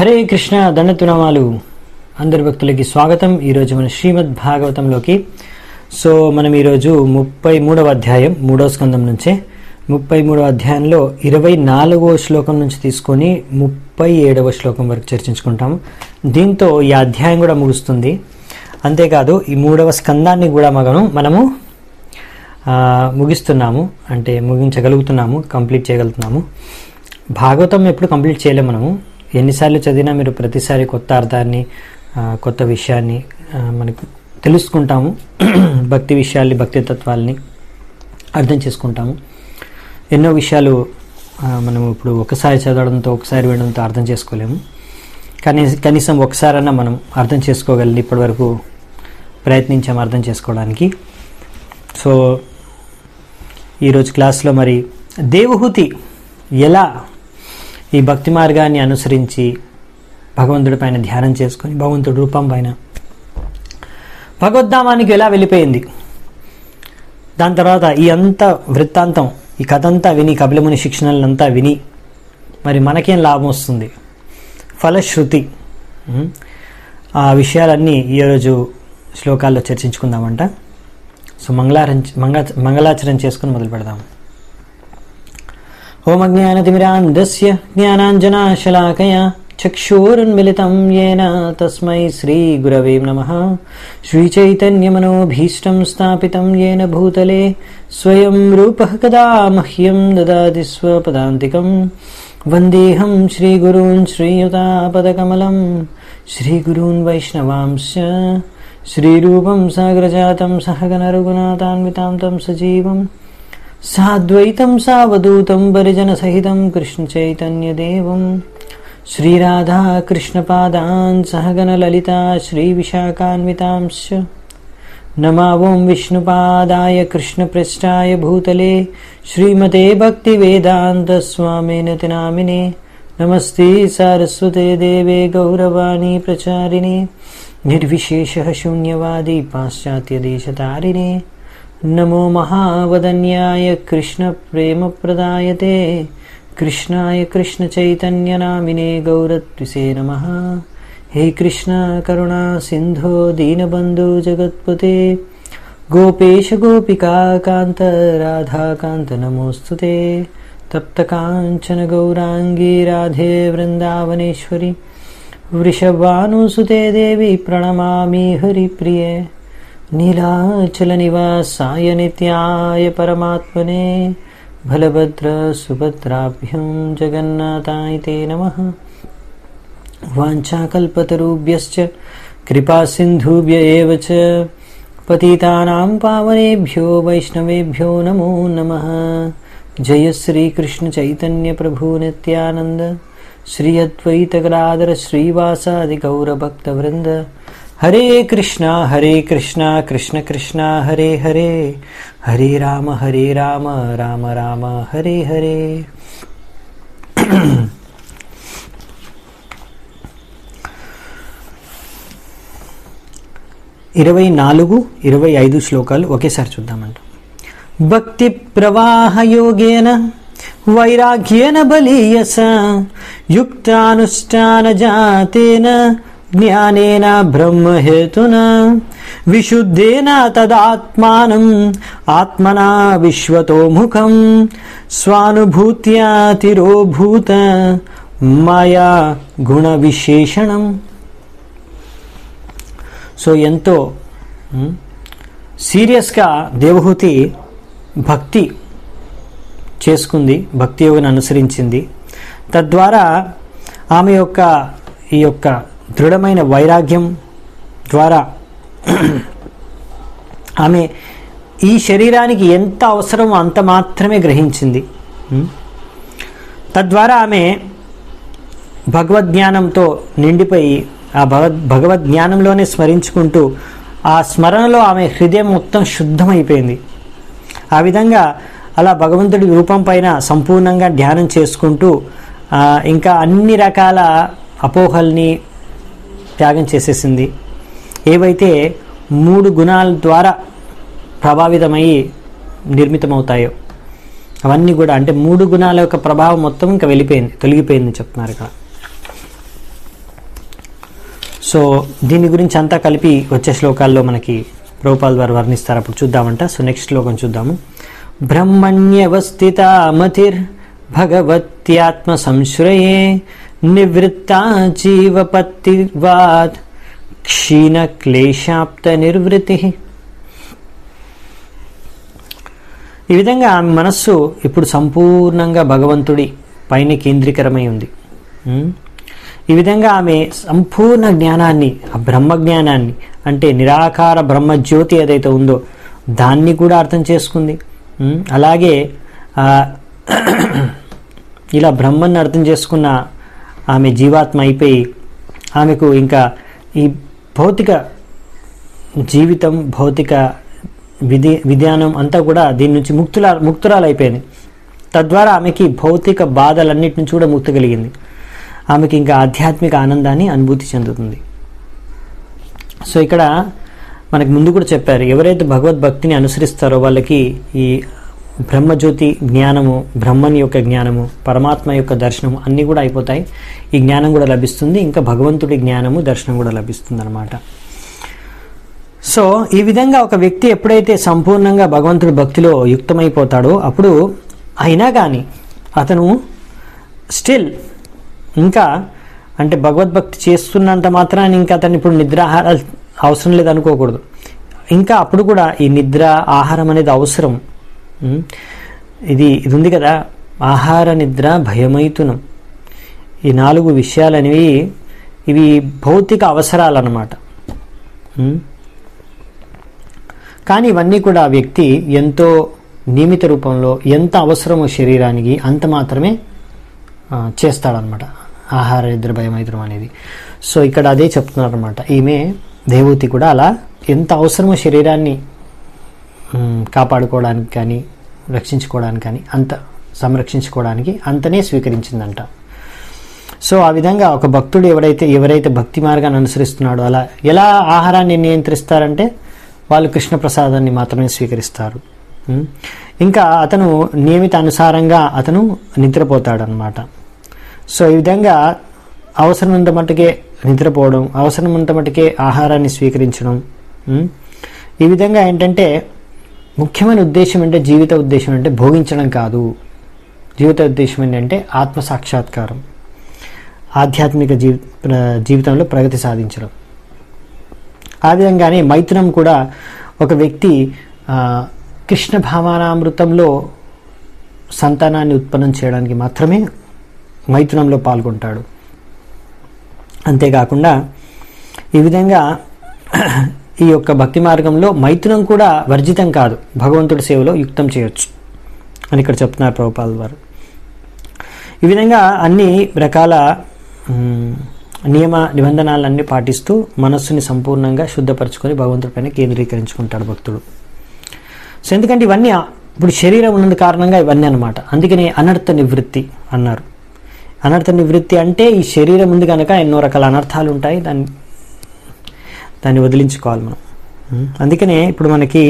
హరే కృష్ణ దండతునమాలు అందరి భక్తులకి స్వాగతం ఈరోజు మన శ్రీమద్ భాగవతంలోకి సో మనం ఈరోజు ముప్పై మూడవ అధ్యాయం మూడవ స్కందం నుంచే ముప్పై మూడవ అధ్యాయంలో ఇరవై నాలుగవ శ్లోకం నుంచి తీసుకొని ముప్పై ఏడవ శ్లోకం వరకు చర్చించుకుంటాము దీంతో ఈ అధ్యాయం కూడా ముగుస్తుంది అంతేకాదు ఈ మూడవ స్కందాన్ని కూడా మగను మనము ఆ, ముగిస్తున్నాము అంటే ముగించగలుగుతున్నాము కంప్లీట్ చేయగలుగుతున్నాము భాగవతం ఎప్పుడు కంప్లీట్ చేయలేము మనము ఎన్నిసార్లు చదివినా మీరు ప్రతిసారి కొత్త అర్థాన్ని ఆ, కొత్త విషయాన్ని ఆ, మనకు తెలుసుకుంటాము భక్తి విషయాల్ని భక్తి తత్వాల్ని అర్థం చేసుకుంటాము ఎన్నో విషయాలు ఆ, మనం ఇప్పుడు ఒకసారి చదవడంతో ఒకసారి వినడంతో అర్థం చేసుకోలేము కానీ కనీసం ఒకసారన్నా మనం అర్థం చేసుకోగలిగి ఇప్పటివరకు ప్రయత్నించాము అర్థం చేసుకోవడానికి సో ఈరోజు క్లాస్లో మరి దేవహూతి ఎలా ఈ భక్తి మార్గాన్ని అనుసరించి భగవంతుడి పైన ధ్యానం చేసుకొని భగవంతుడి రూపం పైన భగవద్ధామానికి ఎలా వెళ్ళిపోయింది దాని తర్వాత ఈ అంత వృత్తాంతం ఈ కథ అంతా విని కపిలముని శిక్షణలంతా విని మరి మనకేం లాభం వస్తుంది ఫలశ్రుతి ఉం? ఆ విషయాలన్నీ ఈరోజు శ్లోకాల్లో చర్చించుకుందామంట సో మంగళారం మంగ మంగళాచరణ చేసుకుని మొదలు పెడదాం ఓమజ్ఞానతిమిరాంధస్య జ్ఞానాంజనాశలాకయ చక్షురున్మిళితం येन తస్మై శ్రీగురవే నమః శ్రీచైతన్యమనోభీష్టం స్థాపితం येन భూతలే స్వయం రూపः కదా మహ్యం దదాతి స్వపదాంతికం వందేహం శ్రీగురూన్ శ్రీయుతాపదకమలం శ్రీగురూన్ వైష్ణవాంశ శ్రీరూపం సాగ్రజాతం సహగణరఘునాథాన్వితాం తం సజీవం సాద్వైతం సావధూతం పరిజనసహితం కృష్ణచైతన్యదేవం శ్రీరాధాకృష్ణపాదాన్ సహగణలలితా శ్రీవిశాఖాన్వితాంశ్చ నమావోం విష్ణుపాదాయ కృష్ణపృష్ఠాయ భూతలే శ్రీమతే భక్తివేదాन्तస్వామినతి నామినే నమస్తే సారస్వతే దేవే గౌరవాణి ప్రచారిణే నిర్విశేషः శూన్యవాदी పాశ్చాత్యదేశతారిणे నమో మహావదన్యాయ కృష్ణప్రేమప్రదాయతే కృష్ణాయ కృష్ణచైతన్యనామినే గౌరత్విసే నమః హే కృష్ణ కరుణా సింధో దీనబంధు జగత్పతే గోపేశ గోపికా కాంత రాధాకాంత నమోస్తుతే తప్త కాంచన గౌరాంగీ రాధే వృందావనేశ్వరి వృషభానుసుతే దేవి ప్రణమామి హరిప్రియే నీలాచలనివాసాయ నిత్యాయ పరమాత్మనే బలభద్ర సుభద్రాభ్యం జగన్నాథాయ తే నమః వాञ्छाकल्पतरुभ्यश्च कृपासिन्धुभ्य एव च पतितानां पावनेभ्यो वैष्णवेभ्यो नमो नमः जय श्रीकृष्णचैतन्यप्रभु नित्यानन्द श्री अद्वैतगदाधर श्रीवासादिगौरभक्तवृन्द हरे कृष्णा हरे कृष्णा कृष्ण कृष्णा हरे हरे हरे राम हरे राम राम राम हरे हरे ఇరవై నాలుగు ఇరవై ఐదు శ్లోకాలు ఒకేసారి చూద్దామంట భక్తి ప్రవాహ యోగేన వైరాగ్యేన బలీయస యుక్తానుష్ఠాన జాతేన జ్ఞానేన బ్రహ్మహేతున విశుద్ధేన తదాత్మానం ఆత్మనా విశ్వతోముఖం స్వానుభూత్యా తిరోభూత మాయా గుణ విశేషణం సో ఎంతో ఉమ్, సీరియస్గా దేవహూతి భక్తి చేసుకుంది భక్తి యోగిని అనుసరించింది తద్వారా ఆమె యొక్క ఈ యొక్క దృఢమైన వైరాగ్యం ద్వారా ఆమె ఈ శరీరానికి ఎంత అవసరమో అంత మాత్రమే గ్రహించింది ఉమ్. తద్వారా ఆమె భగవద్జ్ఞానంతో నిండిపోయి ఆ భగవద్ భగవద్జ్ఞానంలోనే స్మరించుకుంటూ ఆ స్మరణలో ఆమె హృదయం మొత్తం శుద్ధమైపోయింది ఆ విధంగా అలా భగవంతుడి రూపం పైన సంపూర్ణంగా ధ్యానం చేసుకుంటూ ఆ, ఇంకా అన్ని రకాల అపోహల్ని త్యాగం చేసేసింది ఏవైతే మూడు గుణాల ద్వారా ప్రభావితమయ్యి నిర్మితమవుతాయో అవన్నీ కూడా అంటే మూడు గుణాల యొక్క ప్రభావం మొత్తం ఇంకా వెళ్ళిపోయింది తొలగిపోయింది చెప్తున్నారు ఇక్కడ సో దీని గురించి అంతా కలిపి వచ్చే శ్లోకాల్లో మనకి ప్రభుపాల్ వారు వర్ణిస్తారు అప్పుడు చూద్దామంట సో నెక్స్ట్ శ్లోకం చూద్దాము బ్రహ్మణ్యవస్థిత మతిర్ భగవత్యాత్మ సంశ్రయే నివృత్తా జీవపత్తివాద్ క్షీణ క్లేశాప్త నిర్వృతి ఈ విధంగా ఆమె మనస్సు ఇప్పుడు సంపూర్ణంగా భగవంతుడి పైన కేంద్రీకరమై ఉంది ఉం? ఈ విధంగా ఆమె సంపూర్ణ జ్ఞానాన్ని ఆ బ్రహ్మ జ్ఞానాన్ని అంటే నిరాకార బ్రహ్మజ్యోతి ఏదైతే ఉందో దాన్ని కూడా అర్థం చేసుకుంది ఉం? అలాగే ఆ, ఇలా బ్రహ్మన్ని అర్థం చేసుకున్న ఆమె జీవాత్మ అయిపోయి ఆమెకు ఇంకా ఈ భౌతిక జీవితం భౌతిక విధి విధానం అంతా కూడా దీని నుంచి ముక్తుల ముక్తురాలు అయిపోయింది తద్వారా ఆమెకి భౌతిక బాధలన్నిటి నుంచి కూడా ముక్తి కలిగింది ఆమెకి ఇంకా ఆధ్యాత్మిక ఆనందాన్ని అనుభూతి చెందుతుంది సో ఇక్కడ మనకి ముందు కూడా చెప్పారు ఎవరైతే భగవద్భక్తిని అనుసరిస్తారో వాళ్ళకి ఈ బ్రహ్మజ్యోతి జ్ఞానము బ్రహ్మని యొక్క జ్ఞానము పరమాత్మ యొక్క దర్శనము అన్నీ కూడా అయిపోతాయి ఈ జ్ఞానం కూడా లభిస్తుంది ఇంకా భగవంతుడి జ్ఞానము దర్శనం కూడా లభిస్తుంది అనమాట సో ఈ విధంగా ఒక వ్యక్తి ఎప్పుడైతే సంపూర్ణంగా భగవంతుడి భక్తిలో యుక్తమైపోతాడో అప్పుడు అయినా కానీ అతను స్టిల్ ఇంకా అంటే భగవద్భక్తి చేస్తున్నంత మాత్రాన్ని ఇంకా అతను ఇప్పుడు నిద్రాహారాలు అవసరం లేదు అనుకోకూడదు ఇంకా అప్పుడు కూడా ఈ నిద్ర ఆహారం అనేది అవసరం ఉం? ఇది ఇది ఉంది కదా ఆహార నిద్ర భయమైతునం ఈ నాలుగు విషయాలు అనేవి ఇవి భౌతిక అవసరాలు అన్నమాట ఉం? కానీ ఇవన్నీ కూడా ఆ వ్యక్తి ఎంతో నియమిత రూపంలో ఎంత అవసరమో శరీరానికి అంత మాత్రమే ఆ, చేస్తాడనమాట ఆహార నిద్ర భయమైత్రం అనేది సో ఇక్కడ అదే చెప్తున్నారు అనమాట ఈమె దేవూతి కూడా అలా ఎంత అవసరమో శరీరాన్ని ఉమ్, కాపాడుకోవడానికి కానీ రక్షించుకోవడానికి కానీ అంత సంరక్షించుకోవడానికి అంతనే స్వీకరించిందంట సో ఆ విధంగా ఒక భక్తుడు ఎవరైతే ఎవరైతే భక్తి మార్గాన్ని అనుసరిస్తున్నాడో అలా ఎలా ఆహారాన్ని నియంత్రిస్తారంటే వాళ్ళు కృష్ణ ప్రసాదాన్ని మాత్రమే స్వీకరిస్తారు ఉం? ఇంకా అతను నియమిత అనుసారంగా అతను నిద్రపోతాడు అనమాట సో ఈ విధంగా అవసరమంత మట్టుకే నిద్రపోవడం అవసరమంత మట్టుకే ఆహారాన్ని స్వీకరించడం ఉం? ఈ విధంగా ఏంటంటే ముఖ్యమైన ఉద్దేశం అంటే జీవిత ఉద్దేశం అంటే భోగించడం కాదు జీవిత ఉద్దేశం ఏంటంటే ఆత్మ సాక్షాత్కారం ఆధ్యాత్మిక జీవి ప్ర- జీవితంలో ప్రగతి సాధించడం ఆ విధంగానే మైథునం కూడా ఒక వ్యక్తి ఆ, కృష్ణ భావనామృతంలో సంతానాన్ని ఉత్పన్నం చేయడానికి మాత్రమే మైథునంలో పాల్గొంటాడు అంతేకాకుండా ఈ విధంగా ఈ యొక్క భక్తి మార్గంలో మైథునం కూడా వర్జితం కాదు భగవంతుడి సేవలో యుక్తం చేయొచ్చు అని ఇక్కడ చెప్తున్నారు ప్రభుపాల్ వారు ఈ విధంగా అన్ని రకాల మ్, నియమ నిబంధనలన్నీ పాటిస్తూ మనస్సుని సంపూర్ణంగా శుద్ధపరచుకొని భగవంతుడిపైన కేంద్రీకరించుకుంటాడు భక్తుడు సో ఎందుకంటే ఇవన్నీ ఆ- ఇప్పుడు శరీరం ఉన్నందు కారణంగా ఇవన్నీ అనమాట అందుకనే అనర్థ నివృత్తి అన్నారు అనర్థ నివృత్తి అంటే ఈ శరీరం ఉంది కనుక ఎన్నో రకాల అనర్థాలు ఉంటాయి దాన్ని దాన్ని వదిలించుకోవాలి మనం ఉం? అందుకనే ఇప్పుడు మనకి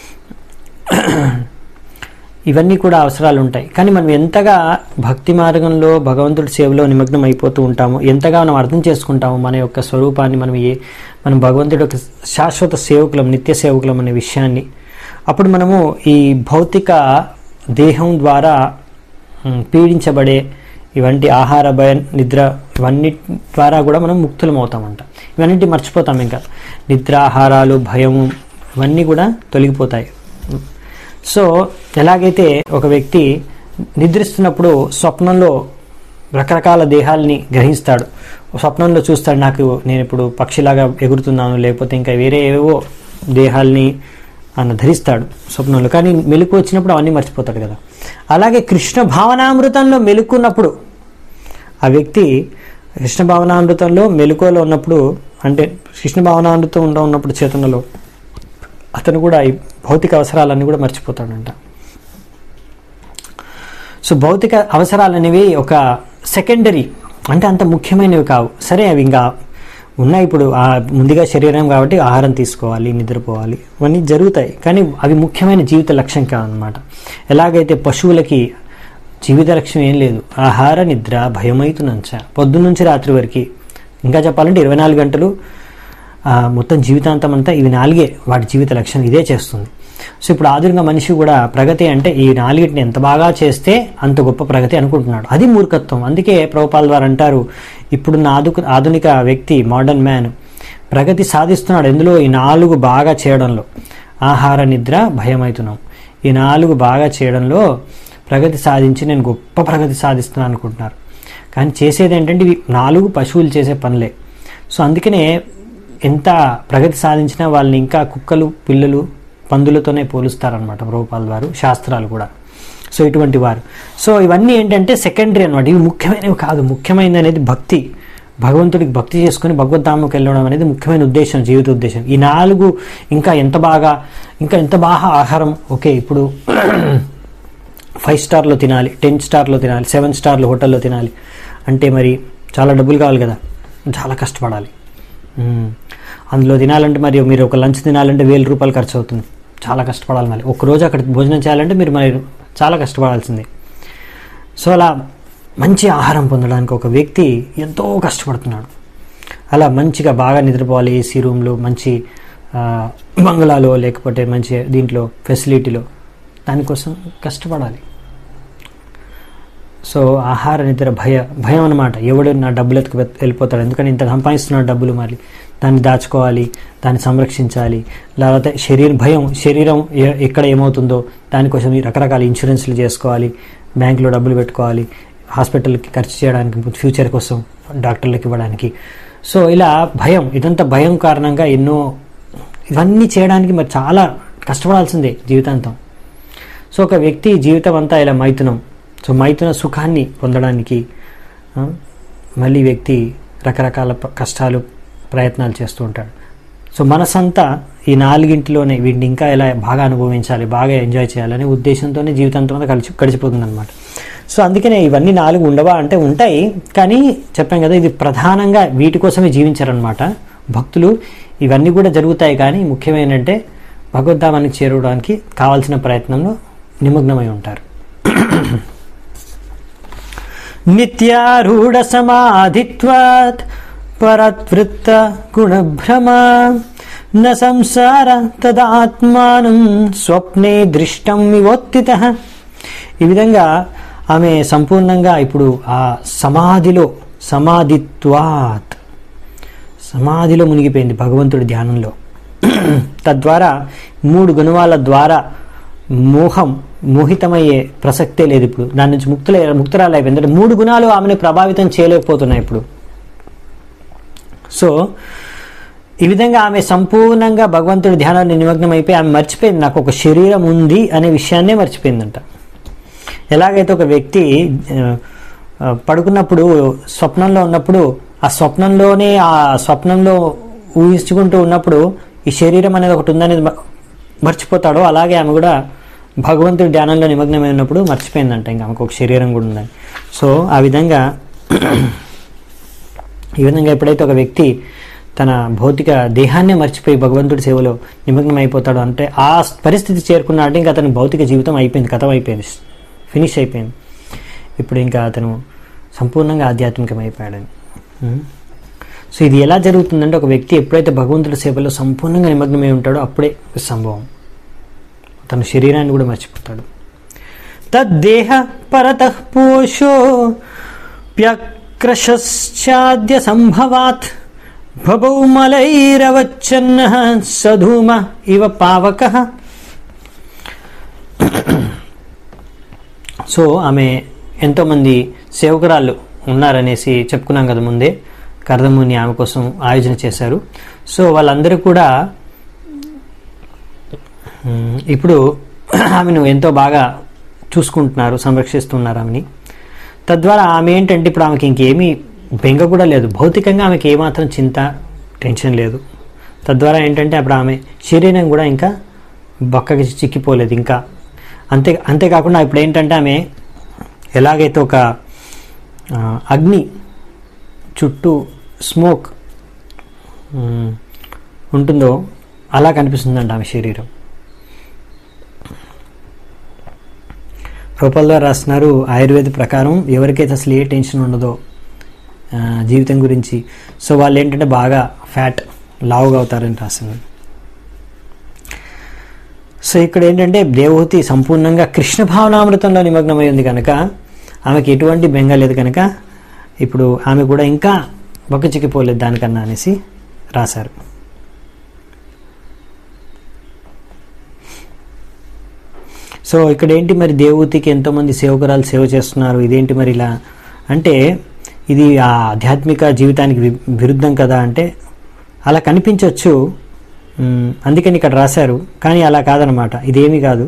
ఇవన్నీ కూడా అవసరాలు ఉంటాయి కానీ మనం ఎంతగా భక్తి మార్గంలో భగవంతుడి సేవలో నిమగ్నం అయిపోతూ ఉంటామో ఎంతగా మనం అర్థం చేసుకుంటామో మన యొక్క స్వరూపాన్ని మనం ఏ మనం భగవంతుడి యొక్క శాశ్వత సేవకులం నిత్య సేవకులం అనే విషయాన్ని అప్పుడు మనము ఈ భౌతిక దేహం ద్వారా ఉమ్, పీడించబడే ఇవంటి ఆహార భయ నిద్ర ఇవన్నీ ద్వారా కూడా మనం ముక్తులం అవుతామంట ఇవన్నిటి మర్చిపోతాం ఇంకా నిద్ర ఆహారాలు భయము ఇవన్నీ కూడా తొలగిపోతాయి సో ఎలాగైతే ఒక వ్యక్తి నిద్రిస్తున్నప్పుడు స్వప్నంలో రకరకాల దేహాలని గ్రహిస్తాడు స్వప్నంలో చూస్తాడు నాకు నేను ఇప్పుడు పక్షిలాగా ఎగురుతున్నాను లేకపోతే ఇంకా వేరే ఏవో దేహాల్ని ఆయన ధరిస్తాడు స్వప్నంలో కానీ మెలకు వచ్చినప్పుడు అవన్నీ మర్చిపోతాడు కదా అలాగే కృష్ణ భావనామృతంలో మెలుకున్నప్పుడు ఆ వ్యక్తి కృష్ణ భావనామృతంలో మెలకువలో ఉన్నప్పుడు అంటే కృష్ణ భావనామృతం ఉండ ఉన్నప్పుడు చేతనలో అతను కూడా ఈ భౌతిక అవసరాలన్నీ కూడా మర్చిపోతాడంట సో భౌతిక అవసరాలు అనేవి ఒక సెకండరీ అంటే అంత ముఖ్యమైనవి కావు సరే అవి ఇంకా ఉన్నాయి ఇప్పుడు ఆ ముందుగా శరీరం కాబట్టి ఆహారం తీసుకోవాలి నిద్రపోవాలి ఇవన్నీ జరుగుతాయి కానీ అవి ముఖ్యమైన జీవిత లక్ష్యం కాదనమాట ఎలాగైతే పశువులకి జీవిత లక్ష్యం ఏం లేదు ఆహార నిద్ర భయమైతునంచ పొద్దున్నుంచి రాత్రి వరకు ఇంకా చెప్పాలంటే ఇరవై నాలుగు గంటలు ఆ, మొత్తం జీవితాంతం అంతా ఇవి నాలుగే వాటి జీవిత లక్ష్యం ఇదే చేస్తుంది సో ఇప్పుడు ఆధునిక మనిషి కూడా ప్రగతి అంటే ఈ నాలుగిటిని ఎంత బాగా చేస్తే అంత గొప్ప ప్రగతి అనుకుంటున్నాడు అది మూర్ఖత్వం అందుకే ప్రభుపాల్ వారు అంటారు ఇప్పుడున్న ఆధుక ఆధునిక వ్యక్తి మోడర్న్ మ్యాన్ ప్రగతి సాధిస్తున్నాడు ఎందులో ఈ నాలుగు బాగా చేయడంలో ఆహార నిద్ర భయమవుతున్నాం ఈ నాలుగు బాగా చేయడంలో ప్రగతి సాధించి నేను గొప్ప ప్రగతి సాధిస్తున్నాను అనుకుంటున్నారు కానీ చేసేది ఏంటంటే ఇవి నాలుగు పశువులు చేసే పనులే సో అందుకనే ఎంత ప్రగతి సాధించినా వాళ్ళని ఇంకా కుక్కలు పిల్లలు పందులతోనే పోలుస్తారనమాట ప్రభుపాల్ వారు శాస్త్రాలు కూడా సో ఇటువంటి వారు సో ఇవన్నీ ఏంటంటే సెకండరీ అనమాట ఇవి ముఖ్యమైనవి కాదు ముఖ్యమైనది అనేది భక్తి భగవంతుడికి భక్తి చేసుకుని భగవద్ధామకు వెళ్ళడం అనేది ముఖ్యమైన ఉద్దేశం జీవిత ఉద్దేశం ఈ నాలుగు ఇంకా ఎంత బాగా ఇంకా ఎంత బాగా ఆహారం ఓకే ఇప్పుడు ఫైవ్ స్టార్లో తినాలి టెన్ స్టార్లో తినాలి సెవెన్ స్టార్లో హోటల్లో తినాలి అంటే మరి చాలా డబ్బులు కావాలి కదా చాలా కష్టపడాలి మ్మ్. అందులో తినాలంటే మరి మీరు ఒక లంచ్ తినాలంటే వేల రూపాయలు ఖర్చు అవుతుంది చాలా కష్టపడాలి మరి ఒక రోజు అక్కడ భోజనం చేయాలంటే మీరు మరి చాలా కష్టపడాల్సిందే సో అలా మంచి ఆహారం పొందడానికి ఒక వ్యక్తి ఎంతో కష్టపడుతున్నాడు అలా మంచిగా బాగా నిద్రపోవాలి ఏసీ రూమ్లో మంచి ఆ, బంగ్లాలో లేకపోతే మంచి దీంట్లో ఫెసిలిటీలో దానికోసం కష్టపడాలి సో ఆహార నిద్ర భయ భయం అనమాట ఎవడు నా డబ్బులు ఎత్తుకు వెత్- వెళ్ళిపోతాడు ఎందుకని ఇంత సంపాదిస్తున్నాడు డబ్బులు మరి దాన్ని దాచుకోవాలి దాన్ని సంరక్షించాలి లేకపోతే శరీర భయం శరీరం ఎ- ఎక్కడ ఏమవుతుందో దానికోసం ఈ రకరకాల ఇన్సూరెన్స్లు చేసుకోవాలి బ్యాంకులో డబ్బులు పెట్టుకోవాలి హాస్పిటల్కి ఖర్చు చేయడానికి ఫ్యూచర్ కోసం డాక్టర్లకు ఇవ్వడానికి సో ఇలా భయం ఇదంతా భయం కారణంగా ఎన్నో ఇవన్నీ చేయడానికి మరి చాలా కష్టపడాల్సిందే జీవితాంతం సో ఒక వ్యక్తి జీవితం అంతా ఇలా మైథునం సో మైథున సుఖాన్ని పొందడానికి ఆ, మళ్ళీ వ్యక్తి రకరకాల ప- కష్టాలు ప్రయత్నాలు చేస్తూ ఉంటాడు సో మనసంతా ఈ నాలుగింటిలోనే వీటిని ఇంకా ఎలా బాగా అనుభవించాలి బాగా ఎంజాయ్ చేయాలనే ఉద్దేశంతోనే జీవితంతో అంతా కలిసి గడిచిపోతుంది అనమాట సో అందుకనే ఇవన్నీ నాలుగు ఉండవా అంటే ఉంటాయి కానీ చెప్పాం కదా ఇది ప్రధానంగా వీటి కోసమే జీవించారనమాట భక్తులు ఇవన్నీ కూడా జరుగుతాయి కానీ ముఖ్యమైన అంటే భగవద్ధామానికి చేరుకోవడానికి కావాల్సిన ప్రయత్నంలో నిమగ్నమై ఉంటారు నిత్యారూఢ సమాధిత్వాత్ పరత్వృత్త గుణభ్రమ న సంసార తదాత్మానం స్వప్నే దృష్టం వివోత్తిత ఈ విధంగా ఆమె సంపూర్ణంగా ఇప్పుడు ఆ సమాధిలో సమాధిత్వాత్ సమాధిలో మునిగిపోయింది భగవంతుడి ధ్యానంలో తద్వారా మూడు గుణాల ద్వారా మోహం మోహితమయ్యే ప్రసక్తే లేదు ఇప్పుడు దాని నుంచి ముక్తులే ముక్తురాలు అయిపోయింది అంటే మూడు గుణాలు ఆమెను ప్రభావితం చేయలేకపోతున్నాయి ఇప్పుడు సో ఈ విధంగా ఆమె సంపూర్ణంగా భగవంతుడి ధ్యానాన్ని నిమగ్నం అయిపోయి ఆమె మర్చిపోయింది నాకు ఒక శరీరం ఉంది అనే విషయాన్నే మర్చిపోయిందంట ఎలాగైతే ఒక వ్యక్తి ఆ, ఆ, పడుకున్నప్పుడు స్వప్నంలో ఉన్నప్పుడు ఆ స్వప్నంలోనే ఆ స్వప్నంలో ఊహించుకుంటూ ఉన్నప్పుడు ఈ శరీరం అనేది ఒకటి ఉందనేది మ- మర్చిపోతాడో అలాగే ఆమె కూడా భగవంతుడి ధ్యానంలో నిమగ్నమై ఉన్నప్పుడు మర్చిపోయిందంట ఇంకా ఆమెకు ఒక శరీరం కూడా ఉందని సో ఆ విధంగా ఈ విధంగా ఎప్పుడైతే ఒక వ్యక్తి తన భౌతిక దేహాన్నే మర్చిపోయి భగవంతుడి సేవలో నిమగ్నం అయిపోతాడు అంటే ఆ పరిస్థితి చేరుకున్నాడంటే ఇంకా అతని భౌతిక జీవితం అయిపోయింది కథం అయిపోయింది ఫినిష్ అయిపోయింది ఇప్పుడు ఇంకా అతను సంపూర్ణంగా ఆధ్యాత్మికం అయిపోయాడని ఉం. సో ఇది ఎలా జరుగుతుందంటే ఒక వ్యక్తి ఎప్పుడైతే భగవంతుడి సేవలో సంపూర్ణంగా నిమగ్నమై ఉంటాడో అప్పుడే సంభవం తన శరీరాన్ని కూడా మర్చిపోతాడు తద్దేహ పరతః పోషో ప్యక్రశ్చాద్య సంభవాత్ భవౌ మలైరవచ్చన్న సధూమ ఇవ పావక సో ఆమె ఎంతోమంది సేవకురాళ్ళు ఉన్నారనేసి చెప్పుకున్నాం కదా ముందే కర్దముని ఆమె కోసం ఆయోజన చేశారు సో వాళ్ళందరూ కూడా మ్, ఇప్పుడు ఆమెను ఎంతో బాగా చూసుకుంటున్నారు సంరక్షిస్తున్నారు ఆమెని తద్వారా ఆమె ఏంటంటే ఇప్పుడు ఆమెకి ఇంకేమీ బెంగ కూడా లేదు భౌతికంగా ఆమెకి ఏమాత్రం చింత టెన్షన్ లేదు తద్వారా ఏంటంటే అప్పుడు ఆమె శరీరం కూడా ఇంకా బక్కకి చిక్కిపోలేదు ఇంకా అంతే అంతేకాకుండా ఇప్పుడు ఏంటంటే ఆమె ఎలాగైతే ఒక ఆ, అగ్ని చుట్టూ స్మోక్ మ్, ఉంటుందో అలా కనిపిస్తుందంట ఆమె శరీరం రూపాల్లో రాస్తున్నారు ఆయుర్వేద ప్రకారం ఎవరికైతే అసలు ఏ టెన్షన్ ఉండదో ఆ, జీవితం గురించి సో వాళ్ళు ఏంటంటే బాగా ఫ్యాట్ లావుగా అవుతారని రాసింది సో ఇక్కడ ఏంటంటే దేవహూతి సంపూర్ణంగా కృష్ణ భావనామృతంలో నిమగ్నమై ఉంది కనుక ఆమెకి ఎటువంటి బెంగ లేదు కనుక ఇప్పుడు ఆమె కూడా ఇంకా బొక్కచిక్కిపోలేదు దానికన్నా అనేసి రాశారు సో ఇక్కడ ఏంటి మరి దేవూతికి ఎంతోమంది సేవకురాలు సేవ చేస్తున్నారు ఇదేంటి మరి ఇలా అంటే ఇది ఆ ఆధ్యాత్మిక జీవితానికి వి- విరుద్ధం కదా అంటే అలా కనిపించవచ్చు మ్, అందుకని ఇక్కడ రాశారు కానీ అలా కాదనమాట ఇదేమీ కాదు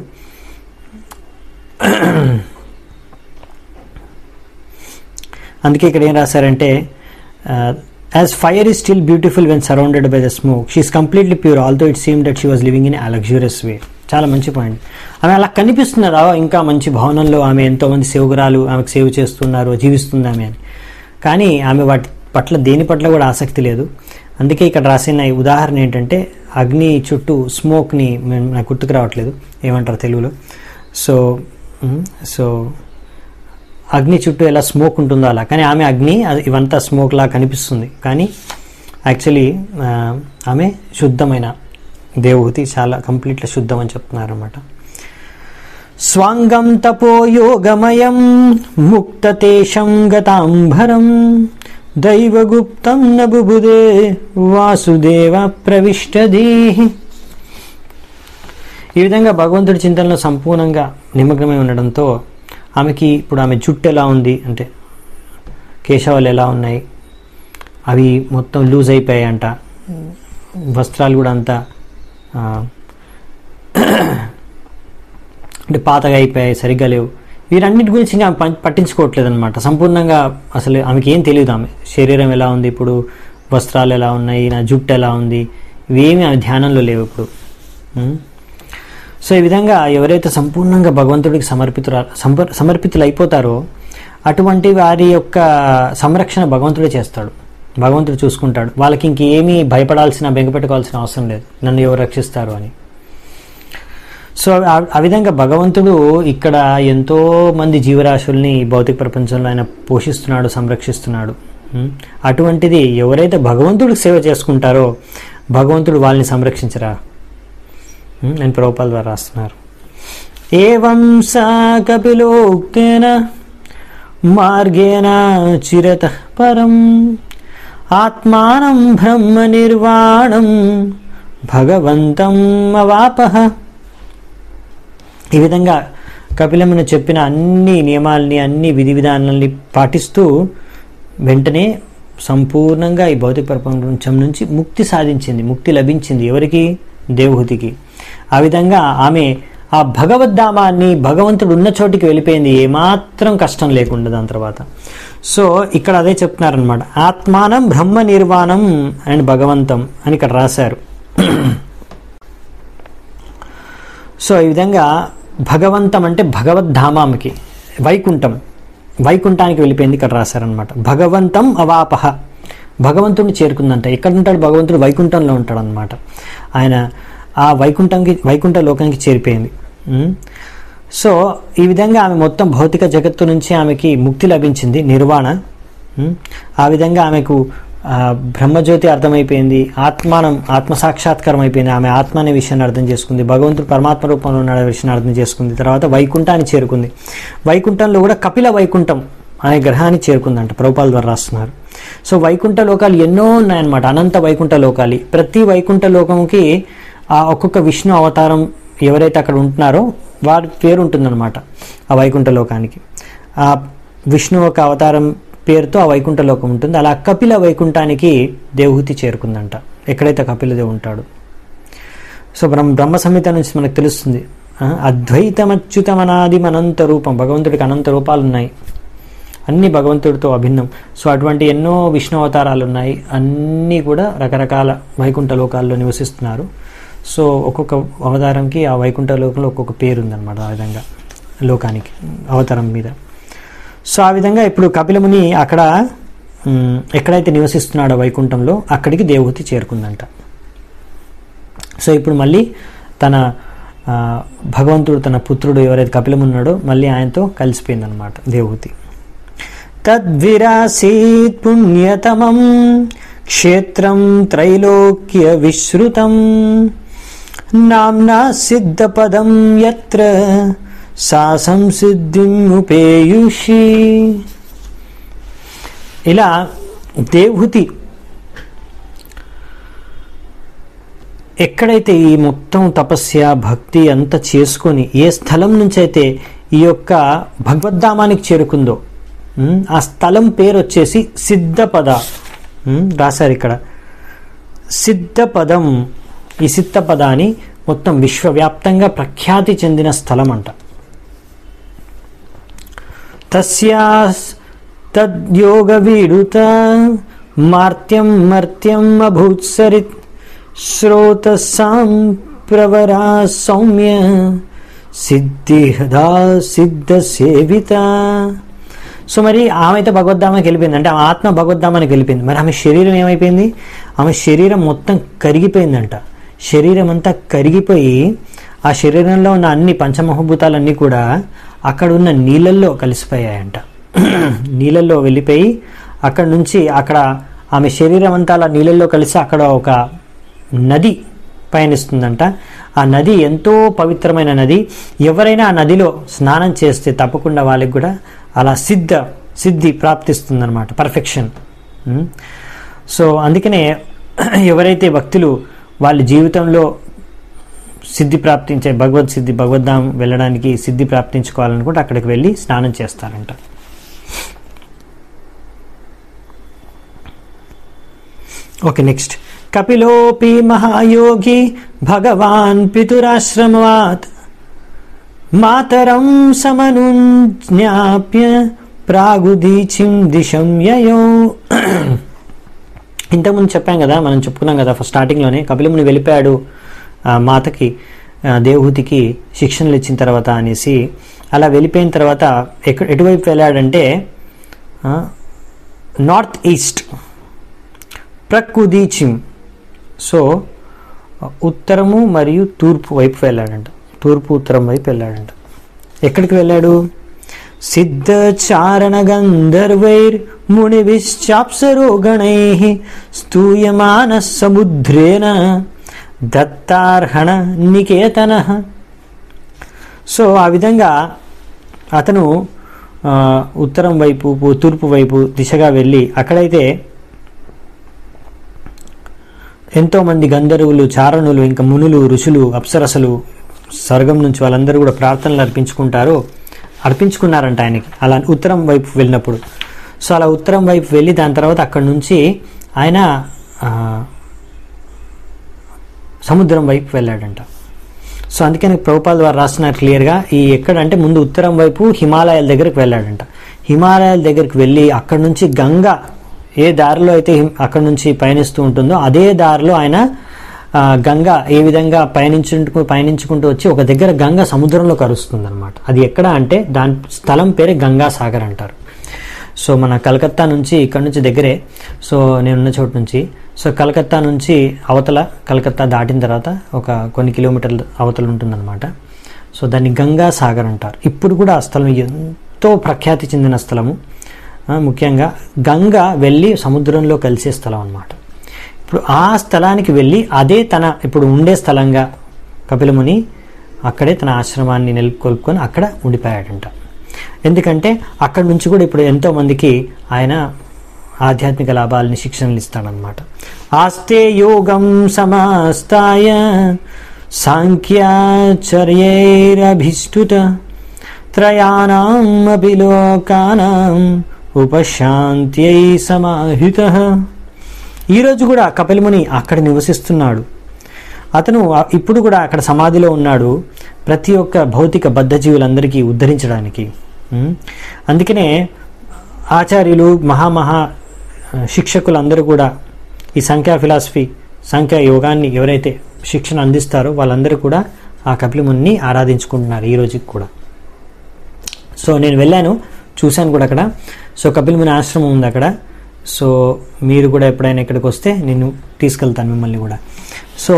అందుకే ఇక్కడ ఏం రాశారంటే as fire is still beautiful when surrounded by the smoke she's completely pure although it seem that she was living in a luxurious way చాలా మంచి పాయింట్ ఆమె అలా కనిపిస్తున్నారు "ఆ, ఇంకా మంచి భవనంలో ఆమె ఎంతోమంది సేవకురాలు ఆమెకు సేవ చేస్తున్నారు జీవిస్తుంది ఆమె అని కానీ ఆమె వాటి పట్ల దేని పట్ల కూడా ఆసక్తి లేదు అందుకే ఇక్కడ రాసిన ఈ ఉదాహరణ ఏంటంటే అగ్ని చుట్టూ స్మోక్ని మేము- నాకు గుర్తుకు రావట్లేదు ఏమంటారు తెలుగులో సో మ్, సో అగ్ని చుట్టూ ఎలా స్మోక్ ఉంటుందో అలా కానీ ఆమె అగ్ని అది ఇవంతా స్మోక్ లా కనిపిస్తుంది కానీ యాక్చువల్లీ ఆమె శుద్ధమైన దేవహూతి చాలా కంప్లీట్గా శుద్ధం అని చెప్తున్నారు అనమాట స్వాంగం తపోయోగమయం ముక్తతేషం గతాంబరం దైవగుప్తం నబుబుదే వాసుదేవ ప్రవిష్టదేహి ఈ విధంగా భగవంతుడి చింతనలో సంపూర్ణంగా నిమగ్నమై ఉండడంతో ఆమెకి ఇప్పుడు ఆమె జుట్టు ఎలా ఉంది అంటే కేశవాలు ఎలా ఉన్నాయి అవి మొత్తం లూజ్ అయిపోయాయంట వస్త్రాలు కూడా అంతా ఆ, అంటే పాతగా అయిపోయాయి సరిగ్గా లేవు వీరన్నిటి గురించి ఇంకా ఆమె ప- పట్టించుకోవట్లేదు అనమాట సంపూర్ణంగా అసలు ఆమెకి ఏం తెలియదు ఆమె శరీరం ఎలా ఉంది ఇప్పుడు వస్త్రాలు ఎలా ఉన్నాయి నా జుట్టు ఎలా ఉంది ఇవేమి ఆమె ధ్యానంలో లేవు ఇప్పుడు ఉం? సో ఈ విధంగా ఎవరైతే సంపూర్ణంగా భగవంతుడికి సమర్పితురా సంప- సమర్పితులు అయిపోతారో అటువంటి వారి యొక్క సంరక్షణ భగవంతుడే చేస్తాడు భగవంతుడు చూసుకుంటాడు వాళ్ళకి ఇంకేమీ భయపడాల్సిన బెంగపెట్టుకోవాల్సిన అవసరం లేదు నన్ను ఎవరు రక్షిస్తారు అని సో ఆ- ఆ విధంగా భగవంతుడు ఇక్కడ ఎంతో మంది జీవరాశుల్ని ఈ భౌతిక ప్రపంచంలో ఆయన పోషిస్తున్నాడు సంరక్షిస్తున్నాడు ఉం? అటువంటిది ఎవరైతే భగవంతుడికి సేవ చేసుకుంటారో భగవంతుడు వాళ్ళని సంరక్షించరా ఉం? నేను ప్రభుపాల ద్వారా రాస్తున్నారు ఏవం సా కపిలోక్తేన మార్గేణ చిరత పరం ఆత్మానం బ్రహ్మ నిర్వాణం భగవంతం అవాపహ ఈ విధంగా కపిలమును చెప్పిన అన్ని నియమాలని అన్ని విధి విధానాలని పాటిస్తూ వెంటనే సంపూర్ణంగా ఈ భౌతిక ప్రపంచం నుంచి ముక్తి సాధించింది ముక్తి లభించింది ఎవరికి దేవహూతికి ఆ విధంగా ఆమె ఆ భగవద్ధామాన్ని భగవంతుడు ఉన్న చోటికి వెళ్ళిపోయింది ఏమాత్రం కష్టం లేకుండా దాని తర్వాత సో ఇక్కడ అదే చెప్తున్నారనమాట ఆత్మానం బ్రహ్మ నిర్వాణం అండ్ భగవంతం అని ఇక్కడ రాశారు సో ఈ విధంగా భగవంతం అంటే భగవద్ధామానికి వైకుంఠం వైకుంఠానికి వెళ్ళిపోయింది ఇక్కడ రాశారనమాట భగవంతం అవాపహ భగవంతుడిని చేరుకుందంట ఎక్కడ ఉంటాడు భగవంతుడు వైకుంఠంలో ఉంటాడు అనమాట ఆయన ఆ వైకుంఠంకి వైకుంఠ లోకానికి చేరిపోయింది ఉం? సో ఈ విధంగా ఆమె మొత్తం భౌతిక జగత్తు నుంచి ఆమెకి ముక్తి లభించింది నిర్వాణ ఉం? ఆ విధంగా ఆమెకు ఆ, బ్రహ్మజ్యోతి అర్థమైపోయింది ఆత్మానం ఆత్మ సాక్షాత్కారం అయిపోయింది ఆమె ఆత్మ అనే విషయాన్ని అర్థం చేసుకుంది భగవంతుడు పరమాత్మ రూపంలో ఉన్న విషయాన్ని అర్థం చేసుకుంది తర్వాత వైకుంఠాన్ని చేరుకుంది వైకుంఠంలో కూడా కపిల వైకుంఠం అనే గ్రహాన్ని చేరుకుందంట ప్రభుపాల ద్వారా రాస్తున్నారు సో వైకుంఠ లోకాలు ఎన్నో ఉన్నాయన్నమాట అనంత వైకుంఠ లోకాలు ప్రతి వైకుంఠ లోకంకి ఆ ఒక్కొక్క విష్ణు అవతారం ఎవరైతే అక్కడ ఉంటున్నారో వారి పేరు ఉంటుందన్నమాట ఆ వైకుంఠ లోకానికి ఆ విష్ణు ఒక అవతారం పేరుతో ఆ వైకుంఠ లోకం ఉంటుంది అలా కపిల వైకుంఠానికి దేవహూతి చేరుకుందంట ఎక్కడైతే కపిలదేవు ఉంటాడు సో బ్రహ్మ బ్రహ్మ సంహిత నుంచి మనకు తెలుస్తుంది ఆ, అద్వైతమచ్యుతమనాది అనంత రూపం భగవంతుడికి అనంత రూపాలు ఉన్నాయి అన్ని భగవంతుడితో అభిన్నం సో అటువంటి ఎన్నో విష్ణు అవతారాలు ఉన్నాయి అన్నీ కూడా రకరకాల వైకుంఠ లోకాల్లో నివసిస్తున్నారు సో ఒక్కొక్క అవతారంకి ఆ వైకుంఠ లోకంలో ఒక్కొక్క పేరు ఉందన్నమాట ఆ విధంగా లోకానికి అవతారం మీద సో ఆ విధంగా ఇప్పుడు కపిలముని అక్కడ ఉమ్, ఎక్కడైతే నివసిస్తున్నాడో వైకుంఠంలో అక్కడికి దేవహూతి చేరుకుందంట సో ఇప్పుడు మళ్ళీ తన ఆ, భగవంతుడు తన పుత్రుడు ఎవరైతే కపిలమున్నాడో మళ్ళీ ఆయనతో కలిసిపోయిందనమాట దేవహూతి తద్విరాసీత్ పుణ్యతమం క్షేత్రం త్రైలోక్య విశ్రుతం నామ్నా సిద్ధపదం యత్ర సా సంసిద్ధిం ఉపేయుషి ఇలా దేవహుతి ఎక్కడైతే ఈ మొత్తం తపస్య భక్తి అంతా చేసుకొని ఏ స్థలం నుంచి అయితే ఈ యొక్క భగవద్ధామానికి చేరుకుందో ఉమ్, ఆ స్థలం పేరు వచ్చేసి సిద్ధపద ఉమ్, రాశారు ఇక్కడ సిద్ధపదం ఈ సిద్ధపద అని మొత్తం విశ్వవ్యాప్తంగా ప్రఖ్యాతి చెందిన స్థలం అంట తస్యాస్ తద్యోగ వీడుత మార్త్యం మర్త్యం అభూత్సరిత్ శ్రోతసాం ప్రవరా సౌమ్య సిద్ధిహదా సిద్ధ సేవిత సో మరి ఆమె అయితే భగవద్ధామానికి వెళ్ళిపోయింది అంటే ఆమె ఆత్మ భగవద్ధామానికి వెళ్ళిపోయింది మరి ఆమె శరీరం ఏమైపోయింది ఆమె శరీరం మొత్తం కరిగిపోయిందంట శరీరం అంతా కరిగిపోయి ఆ శరీరంలో ఉన్న అన్ని పంచమహభూతాలన్నీ కూడా అక్కడ ఉన్న నీళ్ళల్లో కలిసిపోయాయంట నీళ్ళల్లో వెళ్ళిపోయి అక్కడ నుంచి అక్కడ ఆమె శరీరం అంతా అలా నీళ్ళల్లో కలిసి అక్కడ ఒక నది పయనిస్తుందంట ఆ నది ఎంతో పవిత్రమైన నది ఎవరైనా ఆ నదిలో స్నానం చేస్తే తప్పకుండా వాళ్ళకి కూడా అలా సిద్ధ సిద్ధి ప్రాప్తిస్తుందన్నమాట పర్ఫెక్షన్ ఉమ్. సో అందుకనే ఎవరైతే భక్తులు వాళ్ళ జీవితంలో సిద్ధి ప్రాప్తించే భగవద్ సిద్ధి భగవద్ధాం వెళ్ళడానికి సిద్ధి ప్రాప్తించుకోవాలనుకుంటే అక్కడికి వెళ్ళి స్నానం చేస్తారంట ఓకే నెక్స్ట్ కపిలోపి మహాయోగి భగవాన్ పితురాశ్రమవాత్ మాతరం సమనుజ్ఞాప్య ప్రాగుదీచిం దిశం యయో ఇంతకుముందు చెప్పాం కదా మనం చెప్పుకున్నాం కదా ఫస్ట్ స్టార్టింగ్లోనే కపిలముని వెళ్ళిపోయాడు ఆ మాతకి ఆ, దేవహూతికి శిక్షణలు ఇచ్చిన తర్వాత అనేసి అలా వెళ్ళిపోయిన తర్వాత ఎక్కడ ఎటువైపు వెళ్ళాడంటే ఆ, నార్త్ ఈస్ట్ ప్రకుదీచిం సో ఉత్తరము మరియు తూర్పు వైపు వెళ్ళాడంట తూర్పు ఉత్తరం వైపు వెళ్ళాడంట ఎక్కడికి వెళ్ళాడు సిద్ధచారణ గంధర్వైర్ మునివిశ్చాప్సరో గణై స్తూయమాన సముద్రేన దత్తార్హణ నికేతన సో ఆ విధంగా అతను ఆ, ఉత్తరం వైపు తూర్పు వైపు దిశగా వెళ్ళి అక్కడైతే ఎంతో మంది గంధర్వులు చారణులు ఇంకా మునులు ఋషులు అప్సరసలు స్వర్గం నుంచి వాళ్ళందరూ కూడా ప్రార్థనలు అర్పించుకుంటారు అర్పించుకున్నారంట ఆయనకి అలా ఉత్తరం వైపు వెళ్ళినప్పుడు సో అలా ఉత్తరం వైపు వెళ్ళి దాని తర్వాత అక్కడి నుంచి ఆయన ఆ, సముద్రం వైపు వెళ్ళాడంట సో అందుకని ప్రభుపాల్ వారు రాస్తున్నారు క్లియర్గా ఈ ఎక్కడంటే ముందు ఉత్తరం వైపు హిమాలయాల దగ్గరికి వెళ్ళాడంట హిమాలయాల దగ్గరికి వెళ్ళి అక్కడి నుంచి గంగ ఏ దారిలో అయితే హిమ్- అక్కడి నుంచి పయనిస్తూ ఉంటుందో అదే దారిలో ఆయన ఆ, గంగ ఏ విధంగా పయనించుకుంటూ పయనించుకుంటూ వచ్చి ఒక దగ్గర గంగ సముద్రంలో కరుస్తుంది అనమాట అది ఎక్కడ అంటే దాని స్థలం పేరే గంగా సాగర్ అంటారు సో మన కలకత్తా నుంచి ఇక్కడ నుంచి దగ్గరే సో నేనున్న చోటు నుంచి సో కలకత్తా నుంచి అవతల కలకత్తా దాటిన తర్వాత ఒక కొన్ని కిలోమీటర్ల అవతల ఉంటుందన్నమాట సో దాన్ని గంగా సాగర్ అంటారు ఇప్పుడు కూడా ఆ స్థలం ఎంతో ప్రఖ్యాతి చెందిన స్థలము ఆ, ముఖ్యంగా గంగ వెళ్ళి సముద్రంలో కలిసే స్థలం అన్నమాట ఇప్పుడు ఆ స్థలానికి వెళ్ళి అదే తన ఇప్పుడు ఉండే స్థలంగా కపిలముని అక్కడే తన ఆశ్రమాన్ని నెలకొల్పుకొని అక్కడ ఉండిపోయాడంట ఎందుకంటే అక్కడి నుంచి కూడా ఇప్పుడు ఎంతో మందికి ఆయన ఆధ్యాత్మిక లాభాలని శిక్షణలు ఇస్తాడనమాట ఆస్తే యోగం సమాస్తాయ సాంఖ్యాచర్యైరభిష్టుత త్రయాణం అపి లోకానాం ఉపశాంత్యై సమాహిత ఈరోజు కూడా కపిలముని అక్కడ నివసిస్తున్నాడు అతను ఆ- ఇప్పుడు కూడా అక్కడ సమాధిలో ఉన్నాడు ప్రతి ఒక్క భౌతిక బద్ధజీవులందరికీ ఉద్ధరించడానికి ఉం? అందుకనే ఆచార్యులు మహామహా ఆ, శిక్షకులందరూ కూడా ఈ సంఖ్యా ఫిలాసఫీ సంఖ్యా యోగాన్ని ఎవరైతే శిక్షణ అందిస్తారో వాళ్ళందరూ కూడా ఆ కపిలముని ఆరాధించుకుంటున్నారు ఈ రోజుకి కూడా సో నేను వెళ్ళాను చూశాను కూడా అక్కడ సో కపిలముని ఆశ్రమం ఉంది అక్కడ సో మీరు కూడా ఎప్పుడైనా ఇక్కడికి వస్తే నేను తీసుకెళ్తాను మిమ్మల్ని కూడా సో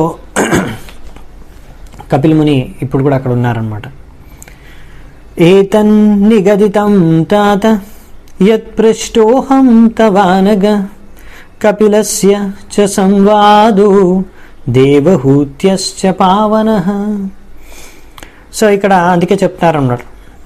కపిలముని ఇప్పుడు కూడా అక్కడ ఉన్నారనమాట ఏతన్ నిగదితం తాత యత్పృష్టోహం తవానగ కపిలస్య చ సంవాదో దేవహూత్యశ్చ పావన సో ఇక్కడ అందుకే చెప్తారన్నాడు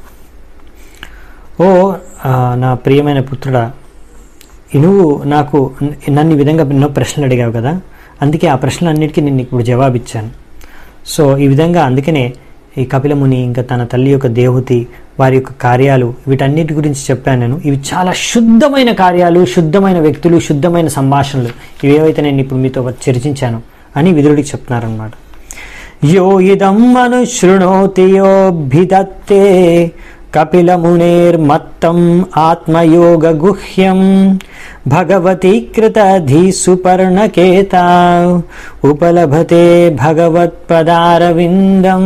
ఓ ఆ, నా ప్రియమైన పుత్రుడా నువ్వు నాకు నన్ను ఈ విధంగా ఎన్నో ప్రశ్నలు అడిగావు కదా అందుకే ఆ ప్రశ్నలన్నిటికీ నేను ఇప్పుడు జవాబిచ్చాను సో ఈ విధంగా అందుకనే ఈ కపిలముని ఇంకా తన తల్లి యొక్క దేవతి వారి యొక్క కార్యాలు వీటన్నిటి గురించి చెప్పాను నేను ఇవి చాలా శుద్ధమైన కార్యాలు శుద్ధమైన వ్యక్తులు శుద్ధమైన సంభాషణలు ఇవేవైతే నేను ఇప్పుడు మీతో చర్చించాను అని విదురుడికి చెప్తున్నారనమాట యో ఇదం అనుశృణోతి యోభిదత్తే కపిలమునేర్మత్తం ఆత్మయోగ గుహ్యం భగవతి కృతధీసుపర్ణకేత ఉపలభతే భగవత్పదారవిందం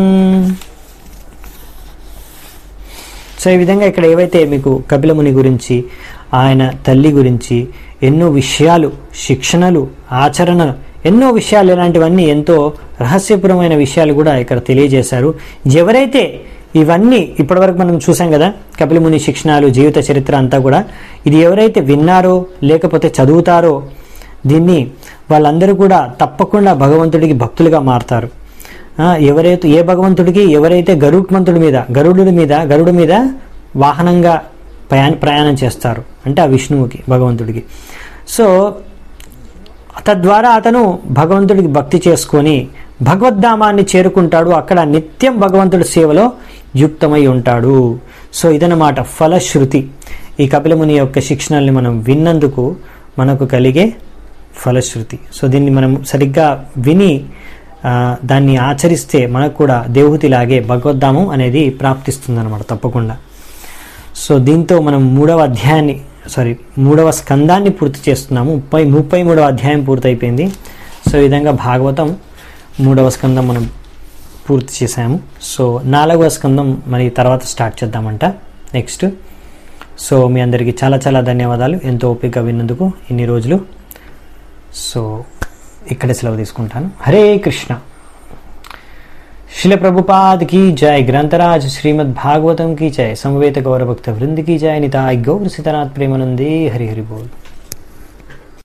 సో ఈ విధంగా ఇక్కడ ఏవైతే మీకు కపిలముని గురించి ఆయన తల్లి గురించి ఎన్నో విషయాలు శిక్షణలు ఆచరణలు ఎన్నో విషయాలు ఇలాంటివన్నీ ఎంతో రహస్యపూర్వమైన విషయాలు కూడా ఇక్కడ తెలియజేశారు ఎవరైతే ఇవన్నీ ఇప్పటివరకు మనం చూసాం కదా కపిలముని శిక్షణాలు జీవిత చరిత్ర అంతా కూడా ఇది ఎవరైతే విన్నారో లేకపోతే చదువుతారో దీన్ని వాళ్ళందరూ కూడా తప్పకుండా భగవంతుడికి భక్తులుగా మారతారు ఆ, ఎవరైతే ఏ భగవంతుడికి ఎవరైతే గరుత్మంతుడి మీద గరుడుడి మీద గరుడు మీద వాహనంగా ప్రయాణ ప్రయాణం చేస్తారు అంటే ఆ విష్ణువుకి భగవంతుడికి సో తద్వారా అతను భగవంతుడికి భక్తి చేసుకొని భగవద్ధామాన్ని చేరుకుంటాడు అక్కడ నిత్యం భగవంతుడి సేవలో యుక్తమై ఉంటాడు సో ఇదన్నమాట ఫలశ్రుతి ఈ కపిలముని యొక్క శిక్షణల్ని మనం విన్నందుకు మనకు కలిగే ఫలశ్రుతి సో దీన్ని మనం సరిగ్గా విని ఆ, దాన్ని ఆచరిస్తే మనకు కూడా దేవహుతిలాగే భగవద్ధామం అనేది ప్రాప్తిస్తుందన్నమాట తప్పకుండా సో దీంతో మనం మూడవ అధ్యాయాన్ని సారీ మూడవ స్కందాన్ని పూర్తి చేస్తున్నాము ముప్పై ముప్పై మూడవ అధ్యాయం పూర్తయిపోయింది సో ఈ విధంగా భాగవతం మూడవ స్కందం మనం పూర్తి చేసాము సో నాలుగవ స్కందం మరి తర్వాత స్టార్ట్ చేద్దామంట నెక్స్ట్ సో మీ అందరికీ చాలా చాలా ధన్యవాదాలు ఎంతో ఓపిక విన్నందుకు ఇన్ని రోజులు సో ఇక్కడే సెలవు తీసుకుంటాను హరే కృష్ణ शिल प्रभुपाद की जय ग्रंथराज श्रीमद् भागवतम की जय समवेत गौर भक्त वृंद की जय निताय गौर सीतानाथ प्रेमानंदे हरि हरि बोल